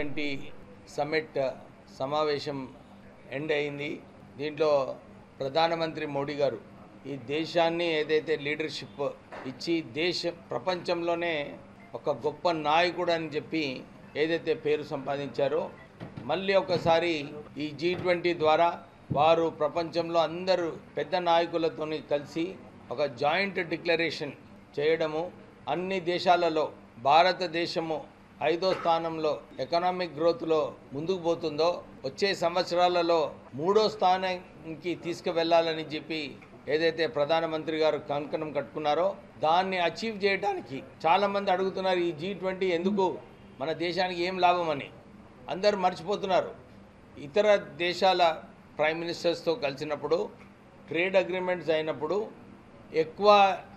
twenty summit సమావేశం end అయింది దీంట్లో ప్రధానమంత్రి మోడీ గారు ఈ దేశాన్ని ఏదైతే లీడర్షిప్ ఇచ్చి దేశ ప్రపంచంలోనే ఒక గొప్ప నాయకుడు అని చెప్పి ఏదైతే పేరు సంపాదించారో మళ్ళీ ఒకసారి ఈ జీ ట్వంటీ ద్వారా వారు ప్రపంచంలో అందరూ పెద్ద నాయకులతో కలిసి ఒక జాయింట్ డిక్లరేషన్ చేయడము అన్ని దేశాలలో భారతదేశము ఐదో స్థానంలో ఎకనామిక్ గ్రోత్లో ముందుకు పోతుందో వచ్చే సంవత్సరాలలో మూడో స్థానానికి తీసుకువెళ్ళాలని చెప్పి ఏదైతే ప్రధానమంత్రి గారు కంకణం కట్టుకున్నారో దాన్ని అచీవ్ చేయడానికి చాలామంది అడుగుతున్నారు ఈ జీ ట్వంటీ ఎందుకు మన దేశానికి ఏం లాభమని అందరూ మర్చిపోతున్నారు ఇతర దేశాల ప్రైమ్ మినిస్టర్స్తో కలిసినప్పుడు ట్రేడ్ అగ్రిమెంట్స్ అయినప్పుడు ఎక్కువ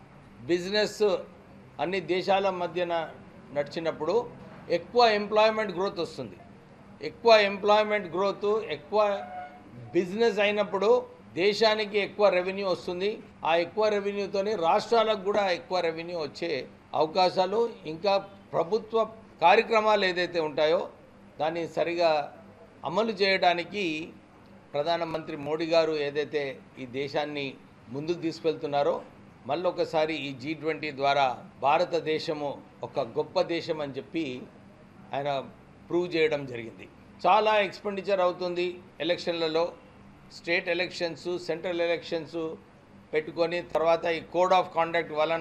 బిజినెస్ అన్ని దేశాల మధ్యన నడిచినప్పుడు ఎక్కువ ఎంప్లాయ్మెంట్ గ్రోత్ వస్తుంది ఎక్కువ ఎంప్లాయ్మెంట్ గ్రోత్ ఎక్కువ బిజినెస్ అయినప్పుడు దేశానికి ఎక్కువ రెవెన్యూ వస్తుంది ఆ ఎక్కువ రెవెన్యూతోని రాష్ట్రాలకు కూడా ఎక్కువ రెవెన్యూ వచ్చే అవకాశాలు ఇంకా ప్రభుత్వ కార్యక్రమాలు ఏదైతే ఉంటాయో దాన్ని సరిగా అమలు చేయడానికి ప్రధానమంత్రి మోడీ గారు ఏదైతే ఈ దేశాన్ని ముందుకు తీసుకెళ్తున్నారో మళ్ళొకసారి ఈ జీ ట్వంటీ ద్వారా భారతదేశము ఒక గొప్ప దేశం అని చెప్పి ఆయన ప్రూవ్ చేయడం జరిగింది చాలా ఎక్స్పెండిచర్ అవుతుంది ఎలక్షన్లలో స్టేట్ ఎలక్షన్స్ సెంట్రల్ ఎలక్షన్స్ పెట్టుకొని తర్వాత ఈ కోడ్ ఆఫ్ కాండక్ట్ వలన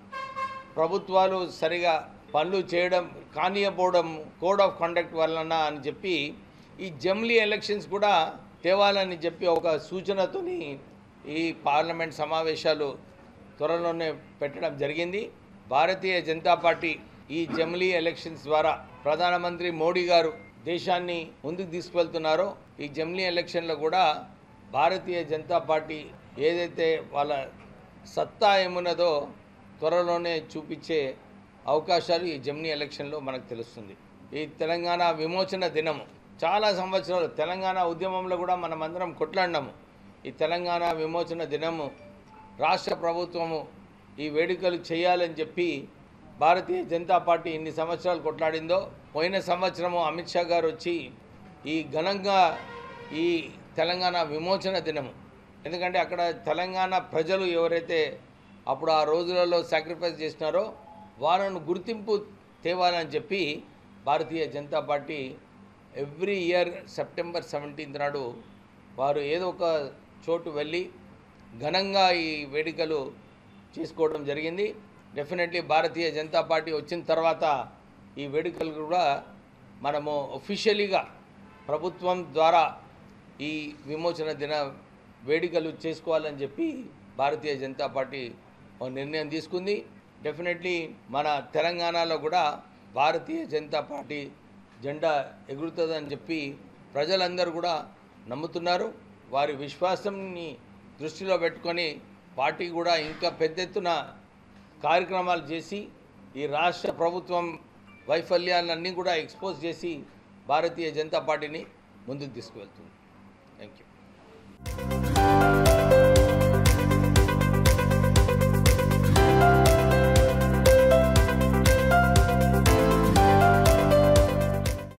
ప్రభుత్వాలు సరిగా పనులు చేయడం కానియపోవడం కోడ్ ఆఫ్ కండక్ట్ వలన అని చెప్పి ఈ జమ్లీ ఎలక్షన్స్ కూడా తేవాలని చెప్పి ఒక సూచనతోని ఈ పార్లమెంట్ సమావేశాలు త్వరలోనే పెట్టడం జరిగింది భారతీయ జనతా పార్టీ ఈ జమ్లీ ఎలక్షన్స్ ద్వారా ప్రధానమంత్రి మోడీ గారు దేశాన్ని ముందుకు తీసుకువెళ్తున్నారో ఈ జమ్లీ ఎలక్షన్లో కూడా భారతీయ జనతా పార్టీ ఏదైతే వాళ్ళ సత్తా ఏమున్నదో త్వరలోనే చూపించే అవకాశాలు ఈ జమ్నీ ఎలక్షన్లో మనకు తెలుస్తుంది ఈ తెలంగాణ విమోచన దినము చాలా సంవత్సరాలు తెలంగాణ ఉద్యమంలో కూడా మనం అందరం కొట్లాడినాము ఈ తెలంగాణ విమోచన దినము రాష్ట్ర ప్రభుత్వము ఈ వేడుకలు చేయాలని చెప్పి భారతీయ జనతా పార్టీ ఇన్ని సంవత్సరాలు కొట్లాడిందో పోయిన సంవత్సరము అమిత్ షా గారు వచ్చి ఈ ఘనంగా ఈ తెలంగాణ విమోచన దినము ఎందుకంటే అక్కడ తెలంగాణ ప్రజలు ఎవరైతే అప్పుడు ఆ రోజులలో సాక్రిఫైస్ చేసినారో వాళ్ళను గుర్తింపు తేవాలని చెప్పి Bharatiya Janata Party every year September seventeenth నాడు వారు ఏదో ఒక చోటు వెళ్ళి ఘనంగా ఈ వేడుకలు చేసుకోవడం జరిగింది డెఫినెట్లీ భారతీయ జనతా పార్టీ వచ్చిన తర్వాత ఈ వేడుకలు కూడా మనము ఒఫిషియలీగా ప్రభుత్వం ద్వారా ఈ విమోచన దిన వేడుకలు చేసుకోవాలని చెప్పి భారతీయ జనతా పార్టీ ఒక నిర్ణయం తీసుకుంది డెఫినెట్లీ మన తెలంగాణలో కూడా భారతీయ జనతా పార్టీ జెండా ఎగురుతుందని చెప్పి ప్రజలందరూ కూడా నమ్ముతున్నారు వారి విశ్వాసంని దృష్టిలో పెట్టుకొని పార్టీ కూడా ఇంకా పెద్ద ఎత్తున కార్యక్రమాలు చేసి ఈ రాష్ట్ర ప్రభుత్వం వైఫల్యాలన్నీ కూడా ఎక్స్పోజ్ చేసి భారతీయ జనతా పార్టీని ముందుకు తీసుకువెళ్తుంది థ్యాంక్ యూ